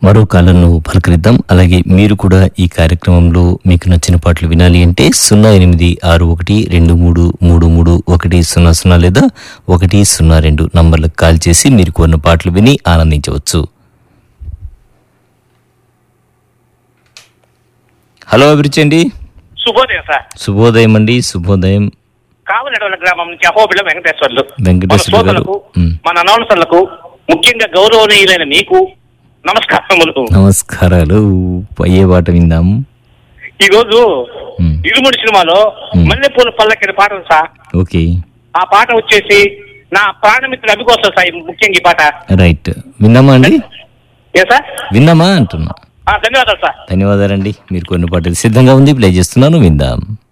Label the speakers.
Speaker 1: మరో కాలంలో పలకరిద్దాం అలాగే మీరు కూడా ఈ కార్యక్రమంలో మీకు నచ్చిన పాటలు వినాలి అంటే సున్నా ఎనిమిది ఆరు ఒకటి రెండు మూడు మూడు మూడు ఒకటి సున్నా సున్నా లేదా ఒకటి సున్నా రెండు నంబర్లకు కాల్ చేసి మీరు కోరిన పాటలు విని ఆనందించవచ్చు హలో అభిరుచి అండి
Speaker 2: శుభోదయం సార్
Speaker 1: శుభోదయం అండి శుభోదయం
Speaker 2: కావలనడవల గ్రామం నుంచి అహోబిల వెంకటేశ్వర్లు
Speaker 1: వెంకటేశ్వర్లు
Speaker 2: మన
Speaker 1: గారు.
Speaker 2: శ్రోతలకు,
Speaker 1: మ్.
Speaker 2: మన అనౌన్సర్లకు ముఖ్యంగా గౌరవనీయులైన మీకు నమస్కారములు
Speaker 1: నమస్కారాలు అయ్యే పాట విందాం
Speaker 2: ఈ రోజు
Speaker 1: మ్.
Speaker 2: ఇరుముడి సినిమాలో
Speaker 1: మ్.
Speaker 2: మల్లెపూల పల్లకిన పాట ఉంది సార్
Speaker 1: ఓకే
Speaker 2: ఆ పాట వచ్చేసి నా ప్రాణమిత్రుడు అభికోసం సార్ ఈ ముఖ్యంగా ఈ పాట
Speaker 1: రైట్ విందామా అండి
Speaker 2: ఏ సార్
Speaker 1: విందామా అంటున్నా
Speaker 2: ఆ, ధన్యవాదాలు సార్
Speaker 1: ధన్యవాదాలండి మీరు కొన్ని పాటలు సిద్ధంగా ఉంది ప్లే చేస్తున్నాను విందాం